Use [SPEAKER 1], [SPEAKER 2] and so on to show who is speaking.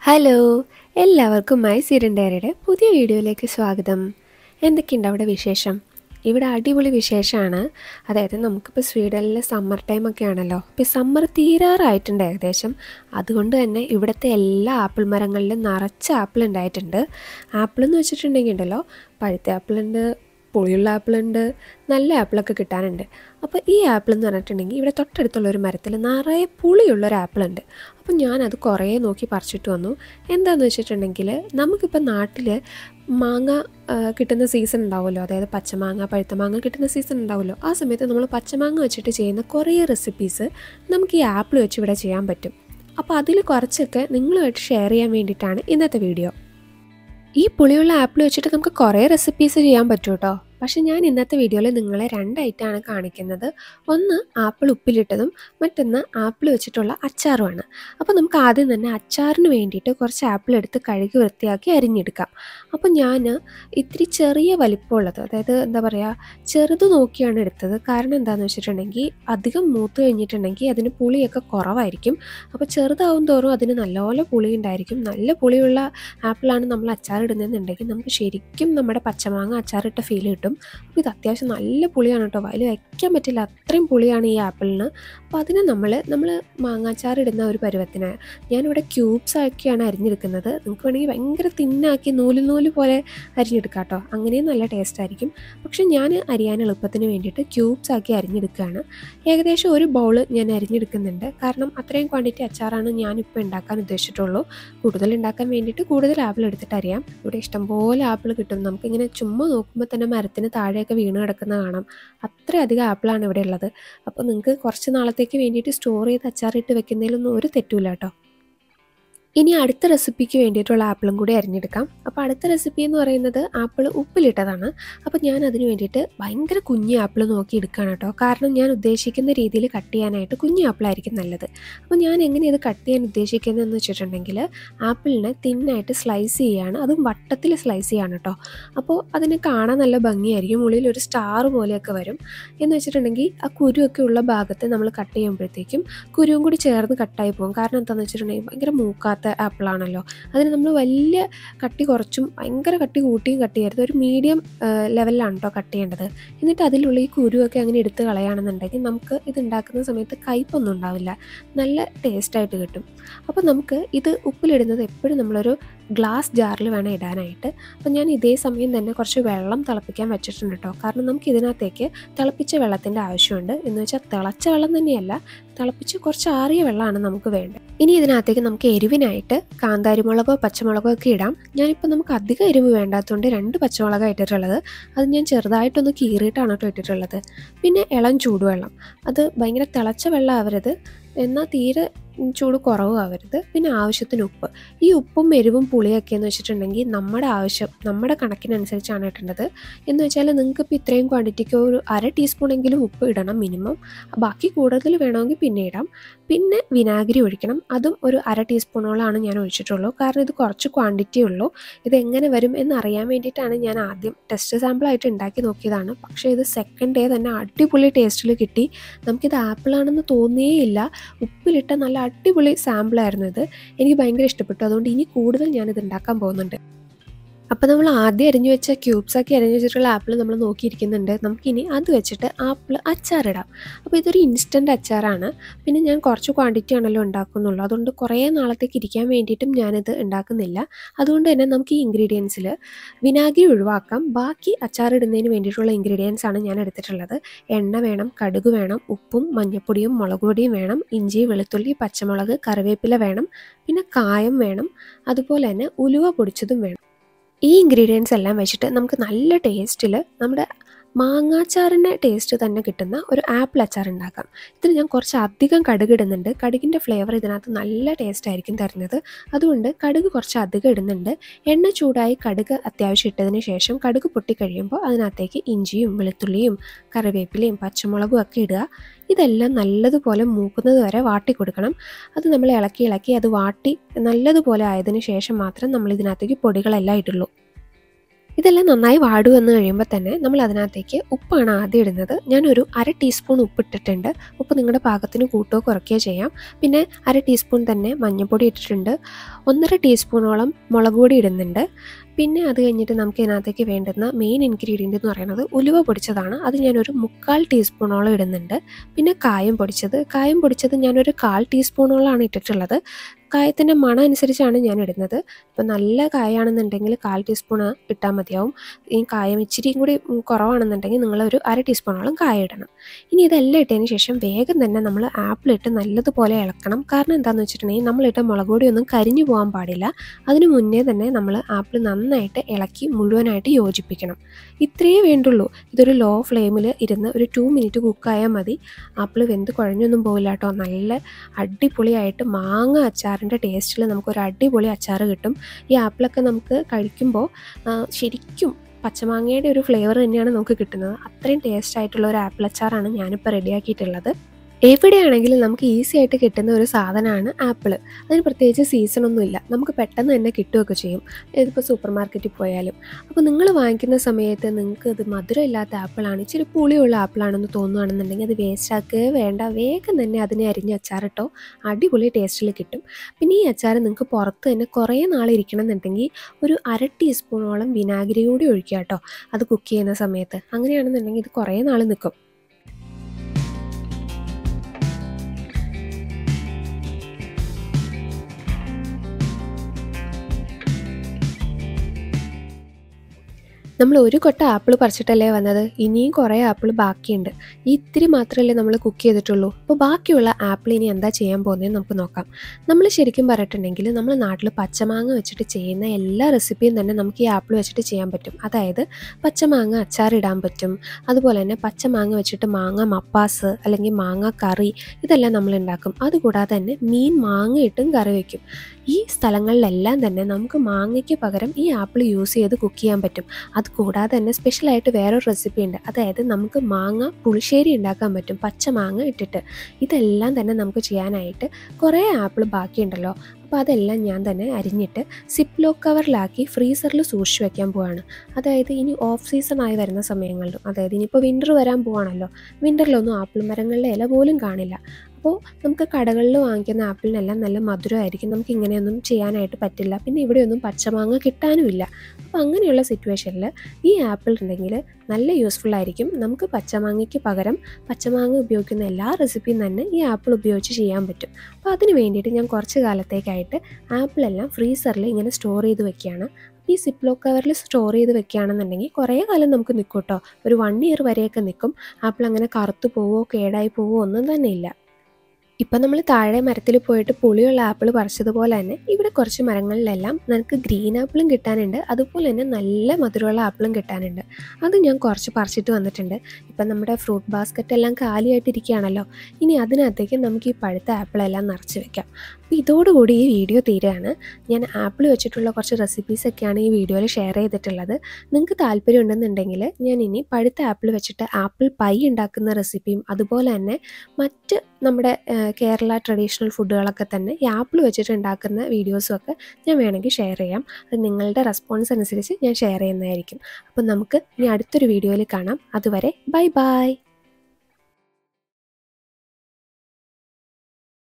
[SPEAKER 1] hello എല്ലാവർക്കും my സിരണ്ടേരയുടെ പുതിയ വീഡിയോയിലേക്ക് സ്വാഗതം എന്തൊക്കെയുണ്ട് അവിടെ വിശേഷം ഇവിടെ അടിപൊളി വിശേഷമാണ് അതായത് നമുക്കിപ്പോൾ സ്വീഡനിൽ സമ്മർ ടൈം ഒക്കെ ആണല്ലോ ഇപ്പോൾ സമ്മർ തീരാറായിട്ടുണ്ട് ഏകദേശം അതുകൊണ്ട് തന്നെ ഇവിടുത്തെ എല്ലാ ആപ്പിൾ മരങ്ങളിലും നിറച്ച് ആപ്പിൾ ഉണ്ടായിട്ടുണ്ട് ആപ്പിൾ എന്ന് വെച്ചിട്ടുണ്ടെങ്കിൽ ഉണ്ടല്ലോ പഴുത്ത ആപ്പിളുണ്ട് പുളിയുള്ള ആപ്പിളുണ്ട് നല്ല ആപ്പിളൊക്കെ കിട്ടാനുണ്ട് അപ്പോൾ ഈ ആപ്പിൾ എന്ന് പറഞ്ഞിട്ടുണ്ടെങ്കിൽ ഇവിടെ തൊട്ടടുത്തുള്ള ഒരു മരത്തിൽ നിറയെ പുളിയുള്ള ഒരു ആപ്പിളുണ്ട് അപ്പം ഞാനത് കുറേ നോക്കി പറിച്ചിട്ട് വന്നു എന്താണെന്ന് വെച്ചിട്ടുണ്ടെങ്കിൽ നമുക്കിപ്പോൾ നാട്ടിൽ മാങ്ങ ആ, കിട്ടുന്ന സീസൺ ഉണ്ടാവുമല്ലോ അതായത് പച്ചമാങ്ങ പഴുത്ത മാങ്ങ കിട്ടുന്ന സീസൺ ഉണ്ടാവുമല്ലോ ആ സമയത്ത് നമ്മൾ പച്ചമാങ്ങ വെച്ചിട്ട് ചെയ്യുന്ന കുറേ റെസിപ്പീസ് നമുക്ക് ഈ ആപ്പിൾ വെച്ച് ഇവിടെ ചെയ്യാൻ പറ്റും അപ്പോൾ അതിൽ കുറച്ചൊക്കെ നിങ്ങളുമായിട്ട് ഷെയർ ചെയ്യാൻ വേണ്ടിയിട്ടാണ് ഇന്നത്തെ വീഡിയോ ഈ പുളിയുള്ള ആപ്പിൾ വെച്ചിട്ട് നമുക്ക് കുറേ റെസിപ്പീസ് ചെയ്യാൻ പറ്റും കേട്ടോ പക്ഷെ ഞാൻ ഇന്നത്തെ വീഡിയോയിൽ നിങ്ങളെ രണ്ടായിട്ടാണ് കാണിക്കുന്നത് ഒന്ന് ആപ്പിൾ ഉപ്പിലിട്ടതും മറ്റൊന്ന് ആപ്പിൾ വെച്ചിട്ടുള്ള അച്ചാറുമാണ് അപ്പോൾ നമുക്ക് ആദ്യം തന്നെ അച്ചാറിന് വേണ്ടിയിട്ട് കുറച്ച് ആപ്പിൾ എടുത്ത് കഴുകി വൃത്തിയാക്കി അരിഞ്ഞെടുക്കാം അപ്പോൾ ഞാൻ ഇത്തിരി ചെറിയ വലിപ്പമുള്ളത് അതായത് എന്താ പറയുക ചെറുത് നോക്കിയാണ് എടുത്തത് കാരണം എന്താണെന്ന് വെച്ചിട്ടുണ്ടെങ്കിൽ അധികം മൂത്ത് കഴിഞ്ഞിട്ടുണ്ടെങ്കിൽ അതിന് പുളിയൊക്കെ കുറവായിരിക്കും അപ്പോൾ ചെറുതാവും തോറും അതിന് നല്ലപോലെ പുളി ഉണ്ടായിരിക്കും നല്ല പുളിയുള്ള ആപ്പിളാണ് നമ്മൾ അച്ചാറിടുന്നതെന്നുണ്ടെങ്കിൽ നമുക്ക് ശരിക്കും നമ്മുടെ പച്ചമാങ്ങ അച്ചാറിട്ട ഫീൽ കിട്ടും അപ്പോൾ ഇത് അത്യാവശ്യം നല്ല പുളിയാണ് കേട്ടോ അതിൽ വയ്ക്കാൻ പറ്റില്ല അത്രയും പുളിയാണ് ഈ ആപ്പിളിന് അപ്പോൾ അതിനെ നമ്മൾ നമ്മൾ മാങ്ങാച്ചാർ ഇടുന്ന ഒരു പരുവത്തിന് ഞാനിവിടെ ക്യൂബ്സ് ആക്കിയാണ് അരിഞ്ഞെടുക്കുന്നത് നിങ്ങൾക്ക് വേണമെങ്കിൽ ഭയങ്കര തിന്നാക്കി നൂല് നൂല് പോലെ അരിഞ്ഞെടുക്കാം കേട്ടോ അങ്ങനെയും നല്ല ടേസ്റ്റ് ആയിരിക്കും പക്ഷെ ഞാൻ അരിയാൻ എളുപ്പത്തിന് വേണ്ടിയിട്ട് ക്യൂബ്സ് ആക്കി അരിഞ്ഞെടുക്കുകയാണ് ഏകദേശം ഒരു ബൗൾ ഞാൻ അരിഞ്ഞെടുക്കുന്നുണ്ട് കാരണം അത്രയും ക്വാണ്ടിറ്റി അച്ചാറാണ് ഞാനിപ്പോൾ ഉണ്ടാക്കാൻ ഉദ്ദേശിച്ചിട്ടുള്ളൂ കൂടുതൽ ഉണ്ടാക്കാൻ വേണ്ടിയിട്ട് കൂടുതൽ ആപ്പിൾ എടുത്തിട്ട് അറിയാം ഇവിടെ ഇഷ്ടംപോലെ ആപ്പിൾ കിട്ടും നമുക്കിങ്ങനെ ചുമ്മാ നോക്കുമ്പോൾ തന്നെ മരത്തിന് താഴെയൊക്കെ വീണ് കിടക്കുന്ന കാണാം അത്രയധികം ആപ്പിളാണ് ഇവിടെ ഉള്ളത് അപ്പോൾ നിങ്ങൾക്ക് കുറച്ച് നാളത്തേക്ക് വേണ്ടിയിട്ട് സ്റ്റോർ ചെയ്ത് അച്ചാറിട്ട് വെക്കുന്നതിലൊന്നും ഒരു തെറ്റുമില്ല കേട്ടോ ഇനി അടുത്ത റെസിപ്പിക്ക് വേണ്ടിയിട്ടുള്ള ആപ്പിളും കൂടി അരിഞ്ഞെടുക്കാം അപ്പോൾ അടുത്ത റെസിപ്പി എന്ന് പറയുന്നത് ആപ്പിൾ ഉപ്പിലിട്ടതാണ് അപ്പോൾ ഞാൻ അതിന് വേണ്ടിയിട്ട് ഭയങ്കര കുഞ്ഞു ആപ്പിൾ നോക്കി എടുക്കുകയാണ് കേട്ടോ കാരണം ഞാൻ ഉദ്ദേശിക്കുന്ന രീതിയിൽ കട്ട് ചെയ്യാനായിട്ട് കുഞ്ഞു ആപ്പിളായിരിക്കും നല്ലത് അപ്പോൾ ഞാൻ എങ്ങനെ ഇത് കട്ട് ചെയ്യാൻ ഉദ്ദേശിക്കുന്നതെന്ന് വെച്ചിട്ടുണ്ടെങ്കിൽ ആപ്പിളിനെ തിന്നായിട്ട് സ്ലൈസ് ചെയ്യുകയാണ് അതും വട്ടത്തിൽ സ്ലൈസ് ചെയ്യാണ് കേട്ടോ അപ്പോൾ അതിന് കാണാൻ നല്ല ഭംഗിയായിരിക്കും ഉള്ളിൽ ഒരു സ്റ്റാർ പോലെയൊക്കെ വരും എന്ന് വെച്ചിട്ടുണ്ടെങ്കിൽ ആ കുരുവൊക്കെ ഉള്ള ഭാഗത്ത് നമ്മൾ കട്ട് ചെയ്യുമ്പോഴത്തേക്കും കുരുവും കൂടി ചേർന്ന് കട്ടായി പോകും കാരണം എന്താണെന്ന് വെച്ചിട്ടുണ്ടെങ്കിൽ ഭയങ്കര മൂക്കാത്ത ആപ്പിളാണല്ലോ അതിന് നമ്മൾ വലിയ കട്ടി കുറച്ചും ഭയങ്കര കട്ടി കൂട്ടിയും കട്ട് ചെയ്യരുത് ഒരു മീഡിയം ലെവലിലാണ് കേട്ടോ കട്ട് ചെയ്യേണ്ടത് എന്നിട്ട് അതിലുള്ള ഈ കുരുവൊക്കെ അങ്ങനെ എടുത്ത് കളയുകയാണെന്നുണ്ടെങ്കിൽ നമുക്ക് ഇത് ഉണ്ടാക്കുന്ന സമയത്ത് കയ്പൊന്നും ഉണ്ടാവില്ല നല്ല ടേസ്റ്റായിട്ട് കിട്ടും അപ്പോൾ നമുക്ക് ഇത് ഉപ്പിലിടുന്നത് എപ്പോഴും നമ്മളൊരു ഗ്ലാസ് ജാറിൽ വേണം ഇടാനായിട്ട് അപ്പോൾ ഞാൻ ഇതേ സമയം തന്നെ കുറച്ച് വെള്ളം തിളപ്പിക്കാൻ വെച്ചിട്ടുണ്ട് കേട്ടോ കാരണം നമുക്ക് ഇതിനകത്തേക്ക് തിളപ്പിച്ച വെള്ളത്തിൻ്റെ ആവശ്യമുണ്ട് എന്ന് വെച്ചാൽ തിളച്ച വെള്ളം തന്നെയല്ല തിളപ്പിച്ച് കുറച്ച് ആറിയ വെള്ളമാണ് നമുക്ക് വേണ്ടത് ഇനി ഇതിനകത്തേക്ക് നമുക്ക് എരിവിനായിട്ട് കാന്താരിമുളകോ പച്ചമുളകോ ഒക്കെ ഇടാം ഞാനിപ്പോൾ നമുക്ക് അധികം എരിവ് വേണ്ടാത്തതുകൊണ്ട് രണ്ട് പച്ചമുളകാണ് ഇട്ടിട്ടുള്ളത് അത് ഞാൻ ചെറുതായിട്ടൊന്ന് കീറിയിട്ടാണ് കേട്ടോ ഇട്ടിട്ടുള്ളത് പിന്നെ ഇളം ചൂടുവെള്ളം അത് ഭയങ്കര തിളച്ച വെള്ളം ആവരുത് എന്നാൽ തീരെ ചൂട് കുറവാവരുത് പിന്നെ ആവശ്യത്തിന് ഉപ്പ് ഈ ഉപ്പും എരിവും പുളിയൊക്കെ എന്ന് വെച്ചിട്ടുണ്ടെങ്കിൽ നമ്മുടെ ആവശ്യം നമ്മുടെ കണക്കിനനുസരിച്ചാണ് ഇടേണ്ടത് എന്ന് വെച്ചാൽ നിങ്ങൾക്ക് ഇപ്പോൾ ഇത്രയും ക്വാണ്ടിറ്റിക്ക് ഒരു അര ടീസ്പൂണെങ്കിലും ഉപ്പ് ഇടണം മിനിമം ബാക്കി കൂടുതൽ വേണമെങ്കിൽ പിന്നെ ഇടാം പിന്നെ വിനാഗിരി ഒഴിക്കണം അതും ഒരു അര ടീസ്പൂണോളാണ് ഞാൻ ഒഴിച്ചിട്ടുള്ളൂ കാരണം ഇത് കുറച്ച് ക്വാണ്ടിറ്റി ഉള്ളൂ ഇത് എങ്ങനെ വരും എന്നറിയാൻ വേണ്ടിയിട്ടാണ് ഞാൻ ആദ്യം ടെസ്റ്റ് സാമ്പിളായിട്ട് ഉണ്ടാക്കി നോക്കിയതാണ് പക്ഷേ ഇത് സെക്കൻഡ് ഡേ തന്നെ അടിപൊളി ടേസ്റ്റിൽ കിട്ടി നമുക്കിത് ആപ്പിളാണെന്ന് തോന്നിയേയില്ല ഉപ്പിലിട്ട നല്ല അടിപൊളി സാമ്പിളായിരുന്നു ഇത് എനിക്ക് ഭയങ്കര ഇഷ്ടപ്പെട്ടു അതുകൊണ്ട് ഇനി കൂടുതൽ ഞാനിത് ഉണ്ടാക്കാൻ പോകുന്നുണ്ട് അപ്പോൾ നമ്മൾ ആദ്യം അരിഞ്ഞു വെച്ച ക്യൂബ്സാക്കി അരിഞ്ഞു വെച്ചിട്ടുള്ള ആപ്പിൾ നമ്മൾ നോക്കിയിരിക്കുന്നുണ്ട് നമുക്കിനി അത് വെച്ചിട്ട് ആപ്പിൾ അച്ചാറിടാം അപ്പോൾ ഇതൊരു ഇൻസ്റ്റൻറ്റ് അച്ചാറാണ് പിന്നെ ഞാൻ കുറച്ച് ക്വാണ്ടിറ്റി ആണല്ലോ ഉണ്ടാക്കുന്നുള്ളൂ അതുകൊണ്ട് കുറേ നാളത്തേക്ക് ഇരിക്കാൻ വേണ്ടിയിട്ടും ഞാനിത് ഉണ്ടാക്കുന്നില്ല അതുകൊണ്ട് തന്നെ നമുക്ക് ഈ ഇൻഗ്രീഡിയൻസിൽ വിനാഗിരി ഒഴിവാക്കാം ബാക്കി അച്ചാറിടുന്നതിന് വേണ്ടിയിട്ടുള്ള ഇൻഗ്രീഡിയൻസ് ആണ് ഞാൻ എടുത്തിട്ടുള്ളത് എണ്ണ വേണം കടുക് വേണം ഉപ്പും മഞ്ഞൾപ്പൊടിയും മുളക് പൊടിയും വേണം ഇഞ്ചി വെളുത്തുള്ളി പച്ചമുളക് കറിവേപ്പില വേണം പിന്നെ കായം വേണം അതുപോലെ തന്നെ ഉലുവ പൊടിച്ചതും വേണം ഈ ഇൻഗ്രീഡിയൻസ് എല്ലാം വെച്ചിട്ട് നമുക്ക് നല്ല ടേസ്റ്റിൽ നമ്മുടെ മാങ്ങാച്ചാറിൻ്റെ ടേസ്റ്റ് തന്നെ കിട്ടുന്ന ഒരു ആപ്പിൾ അച്ചാർ ഉണ്ടാക്കാം ഇതിന് ഞാൻ കുറച്ച് അധികം കടുക് ഇടുന്നുണ്ട് കടുകിൻ്റെ ഫ്ലേവർ ഇതിനകത്ത് നല്ല ടേസ്റ്റ് ആയിരിക്കും തരുന്നത് അതുകൊണ്ട് കടുക് കുറച്ച് അധികം ഇടുന്നുണ്ട് എണ്ണ ചൂടായി കടുക് അത്യാവശ്യം ഇട്ടതിന് ശേഷം കടുക് പൊട്ടിക്കഴിയുമ്പോൾ അതിനകത്തേക്ക് ഇഞ്ചിയും വെളുത്തുള്ളിയും കറിവേപ്പിലയും പച്ചമുളകും ഒക്കെ ഇടുക ഇതെല്ലാം നല്ലതുപോലെ മൂക്കുന്നത് വരെ വാട്ടി കൊടുക്കണം അത് നമ്മൾ ഇളക്കി ഇളക്കി അത് വാട്ടി നല്ലതുപോലെ ആയതിനു ശേഷം മാത്രം നമ്മൾ ഇതിനകത്തേക്ക് പൊടികളെല്ലാം ഇടുള്ളൂ ഇതെല്ലാം നന്നായി വാടു വന്നു കഴിയുമ്പോൾ തന്നെ നമ്മൾ അതിനകത്തേക്ക് ഉപ്പാണ് ആദ്യം ഇടുന്നത് ഞാനൊരു അര ടീസ്പൂൺ ഉപ്പ് ഇട്ടിട്ടുണ്ട് ഉപ്പ് നിങ്ങളുടെ പാകത്തിന് കൂട്ടുകയോ കുറയ്ക്കുകയോ ചെയ്യാം പിന്നെ അര ടീസ്പൂൺ തന്നെ മഞ്ഞൾപ്പൊടി ഇട്ടിട്ടുണ്ട് ഒന്നര ടീസ്പൂണോളം മുളക് പൊടി ഇടുന്നുണ്ട് പിന്നെ അത് കഴിഞ്ഞിട്ട് നമുക്ക് ഇതിനകത്തേക്ക് വേണ്ടുന്ന മെയിൻ ഇൻഗ്രീഡിയൻ്റ് എന്ന് പറയുന്നത് ഉലുവ പൊടിച്ചതാണ് അത് ഞാനൊരു മുക്കാൽ ടീസ്പൂണോളം ഇടുന്നുണ്ട് പിന്നെ കായം പൊടിച്ചത് കായം പൊടിച്ചത് ഞാനൊരു കാൽ ടീസ്പൂണോളാണ് ഇട്ടിട്ടുള്ളത് കായത്തിൻ്റെ മണം അനുസരിച്ചാണ് ഞാൻ ഇടുന്നത് ഇപ്പം നല്ല കായാണെന്നുണ്ടെങ്കിൽ കാൽ ടീസ്പൂൺ ഇട്ടാൽ മതിയാവും ഈ കായം ഇച്ചിരിയും കൂടി ഉം, കുറവാണെന്നുണ്ടെങ്കിൽ നിങ്ങളൊരു അര ടീസ്പൂണോളം കായ ഇടണം ഇനി ഇതെല്ലാം ഇട്ടതിന് ശേഷം വേഗം തന്നെ നമ്മൾ ആപ്പിൾ ഇട്ട് നല്ലതുപോലെ ഇളക്കണം കാരണം എന്താണെന്ന് വെച്ചിട്ടുണ്ടെങ്കിൽ നമ്മളിട്ട മുളക് പൊടിയൊന്നും കരിഞ്ഞു പോകാൻ പാടില്ല അതിന് മുന്നേ തന്നെ നമ്മൾ ആപ്പിൾ നന്നായിട്ട് ഇളക്കി മുഴുവനായിട്ട് യോജിപ്പിക്കണം ഇത്രയേ വേണ്ടുള്ളൂ ഇതൊരു ലോ ഫ്ലെയിമിൽ ഇരുന്ന് ഒരു ടു മിനിറ്റ് കുക്കായാൽ മതി ആപ്പിൾ വെന്ത് കുഴഞ്ഞൊന്നും പോകില്ല കേട്ടോ നല്ല അടിപൊളിയായിട്ട് മാങ്ങ അച്ചാറിൻ്റെ ടേസ്റ്റിൽ നമുക്കൊരു അടിപൊളി അച്ചാർ കിട്ടും ഈ ആപ്പിളൊക്കെ നമുക്ക് കഴിക്കുമ്പോൾ ആ, ശരിക്കും പച്ചമാങ്ങയുടെ ഒരു ഫ്ലേവർ തന്നെയാണ് നമുക്ക് കിട്ടുന്നത് അത്രയും ടേസ്റ്റ് ആയിട്ടുള്ള ഒരു ആപ്പിൾ അച്ചാറാണ് ഞാനിപ്പോൾ റെഡിയാക്കിയിട്ടുള്ളത് എവിടെയാണെങ്കിലും നമുക്ക് ഈസി ആയിട്ട് കിട്ടുന്ന ഒരു സാധനമാണ് ആപ്പിൾ അതിന് പ്രത്യേകിച്ച് സീസണൊന്നും ഇല്ല നമുക്ക് പെട്ടെന്ന് തന്നെ കിട്ടുകയൊക്കെ ചെയ്യും ഇതിപ്പോൾ സൂപ്പർ മാർക്കറ്റിൽ പോയാലും അപ്പോൾ നിങ്ങൾ വാങ്ങിക്കുന്ന സമയത്ത് നിങ്ങൾക്ക് ഇത് മധുരം ഇല്ലാത്ത ആപ്പിളാണ് ഇച്ചിരി പുളിയുള്ള ആപ്പിളാണെന്ന് തോന്നുകയാണെന്നുണ്ടെങ്കിൽ അത് വേസ്റ്റ് ആക്കുക വേണ്ട വേഗം തന്നെ അതിനെ അരിഞ്ഞ് അച്ചാറിട്ടോ അടിപൊളി ടേസ്റ്റിൽ കിട്ടും പിന്നെ ഈ അച്ചാർ നിങ്ങൾക്ക് പുറത്ത് തന്നെ കുറേ നാൾ ഇരിക്കണം എന്നുണ്ടെങ്കിൽ ഒരു അര ടീസ്പൂണോളം വിനാഗിരി കൂടി ഒഴിക്കുക കേട്ടോ അത് കുക്ക് ചെയ്യുന്ന സമയത്ത് അങ്ങനെയാണെന്നുണ്ടെങ്കിൽ ഇത് കുറേ നാൾ നിൽക്കും നമ്മൾ ഒരു കൊട്ട ആപ്പിൾ പറിച്ചിട്ടല്ലേ വന്നത് ഇനിയും കുറേ ആപ്പിൾ ബാക്കിയുണ്ട് ഈ ഇത്തിരി മാത്രമല്ലേ നമ്മൾ കുക്ക് ചെയ്തിട്ടുള്ളൂ അപ്പോൾ ബാക്കിയുള്ള ആപ്പിൾ ഇനി എന്താ ചെയ്യാൻ പോകുന്നതെന്ന് നമുക്ക് നോക്കാം നമ്മൾ ശരിക്കും പറഞ്ഞിട്ടുണ്ടെങ്കിൽ നമ്മൾ നാട്ടിൽ പച്ചമാങ്ങ വെച്ചിട്ട് ചെയ്യുന്ന എല്ലാ റെസിപ്പിയും തന്നെ നമുക്ക് ഈ ആപ്പിൾ വെച്ചിട്ട് ചെയ്യാൻ പറ്റും അതായത് പച്ചമാങ്ങ അച്ചാറിടാൻ പറ്റും അതുപോലെ തന്നെ പച്ചമാങ്ങ വെച്ചിട്ട് മാങ്ങ മപ്പാസ് അല്ലെങ്കിൽ മാങ്ങ കറി ഇതെല്ലാം നമ്മൾ ഉണ്ടാക്കും അതുകൂടാതെ തന്നെ മീൻ മാങ്ങ ഇട്ടും കറി വയ്ക്കും ഈ സ്ഥലങ്ങളിലെല്ലാം തന്നെ നമുക്ക് മാങ്ങയ്ക്ക് പകരം ഈ ആപ്പിൾ യൂസ് ചെയ്ത് കുക്ക് ചെയ്യാൻ പറ്റും അത് കൂടാതെ തന്നെ സ്പെഷ്യലായിട്ട് വേറൊരു റെസിപ്പി ഉണ്ട് അതായത് നമുക്ക് മാങ്ങ പുളിശ്ശേരി ഉണ്ടാക്കാൻ പറ്റും പച്ച മാങ്ങ ഇട്ടിട്ട് ഇതെല്ലാം തന്നെ നമുക്ക് ചെയ്യാനായിട്ട് കുറേ ആപ്പിൾ ബാക്കിയുണ്ടല്ലോ അപ്പോൾ അതെല്ലാം ഞാൻ തന്നെ അരിഞ്ഞിട്ട് സിപ്പ് ലോക്ക് കവറിലാക്കി ഫ്രീസറിൽ സൂക്ഷിച്ച് വെക്കാൻ പോവാണ് അതായത് ഇനി ഓഫ് സീസൺ ആയി വരുന്ന സമയങ്ങളിലും അതായത് ഇനിയിപ്പോൾ വിൻ്റർ വരാൻ പോവാണല്ലോ വിൻ്ററിലൊന്നും ആപ്പിൾ മരങ്ങളുടെ ഇല പോലും കാണില്ല അപ്പോൾ നമുക്ക് കടകളിൽ വാങ്ങിക്കുന്ന ആപ്പിളിനെല്ലാം നല്ല മധുരമായിരിക്കും നമുക്ക് ഇങ്ങനെയൊന്നും ചെയ്യാനായിട്ട് പറ്റില്ല പിന്നെ ഇവിടെയൊന്നും പച്ചമാങ്ങ കിട്ടാനുമില്ല അപ്പോൾ അങ്ങനെയുള്ള സിറ്റുവേഷനിൽ ഈ ആപ്പിൾ ഉണ്ടെങ്കിൽ നല്ല യൂസ്ഫുൾ ആയിരിക്കും നമുക്ക് പച്ചമാങ്ങയ്ക്ക് പകരം പച്ചമാങ്ങ ഉപയോഗിക്കുന്ന എല്ലാ റെസിപ്പിയും തന്നെ ഈ ആപ്പിൾ ഉപയോഗിച്ച് ചെയ്യാൻ പറ്റും അപ്പോൾ അതിന് വേണ്ടിയിട്ട് ഞാൻ കുറച്ച് കാലത്തേക്കായിട്ട് ആപ്പിളെല്ലാം ഫ്രീസറിൽ ഇങ്ങനെ സ്റ്റോർ ചെയ്ത് വെക്കുകയാണ് ഈ സിപ്ലോ കവറിൽ സ്റ്റോർ ചെയ്ത് വെക്കുകയാണെന്നുണ്ടെങ്കിൽ കുറേ കാലം നമുക്ക് നിൽക്കും കേട്ടോ ഒരു വൺ ഇയർ വരെയൊക്കെ നിൽക്കും ആപ്പിൾ അങ്ങനെ കറുത്തു പോവോ കേടായി പോവോ ഒന്നും തന്നെ ഇല്ല ഇപ്പം നമ്മൾ താഴെ മരത്തിൽ പോയിട്ട് പുളിയുള്ള ആപ്പിൾ പറിച്ചതുപോലെ തന്നെ ഇവിടെ കുറച്ച് മരങ്ങളിലെല്ലാം നമുക്ക് ഗ്രീൻ ആപ്പിളും കിട്ടാനുണ്ട് അതുപോലെ തന്നെ നല്ല മധുരമുള്ള ആപ്പിളും കിട്ടാനുണ്ട് അത് ഞാൻ കുറച്ച് പറിച്ചിട്ട് വന്നിട്ടുണ്ട് ഇപ്പം നമ്മുടെ ഫ്രൂട്ട് ബാസ്ക്കറ്റ് എല്ലാം കാലിയായിട്ടിരിക്കുകയാണല്ലോ ഇനി അതിനകത്തേക്ക് നമുക്ക് ഈ പഴുത്ത ആപ്പിളെല്ലാം നിറച്ച് വെക്കാം അപ്പോൾ ഇതോടുകൂടി ഈ വീഡിയോ തീരുകയാണ് ഞാൻ ആപ്പിൾ വെച്ചിട്ടുള്ള കുറച്ച് റെസിപ്പീസൊക്കെയാണ് ഈ വീഡിയോയിൽ ഷെയർ ചെയ്തിട്ടുള്ളത് നിങ്ങൾക്ക് താല്പര്യം ഉണ്ടെന്നുണ്ടെങ്കിൽ ഞാൻ ഇനി പഴുത്ത ആപ്പിൾ വെച്ചിട്ട് ആപ്പിൾ പൈ ഉണ്ടാക്കുന്ന റെസിപ്പിയും അതുപോലെ തന്നെ മറ്റ് നമ്മുടെ ആ, കേരള ട്രഡീഷണൽ ഫുഡുകളൊക്കെ തന്നെ ഈ ആപ്പിൾ വെച്ചിട്ട് ഉണ്ടാക്കുന്ന വീഡിയോസും ഒക്കെ ഞാൻ വേണമെങ്കിൽ ഷെയർ ചെയ്യാം അത് നിങ്ങളുടെ റെസ്പോൺസ് അനുസരിച്ച് ഞാൻ ഷെയർ ചെയ്യുന്നതായിരിക്കും അപ്പം നമുക്ക് ഇനി അടുത്തൊരു വീഡിയോയിൽ കാണാം അതുവരെ ബൈ ബൈ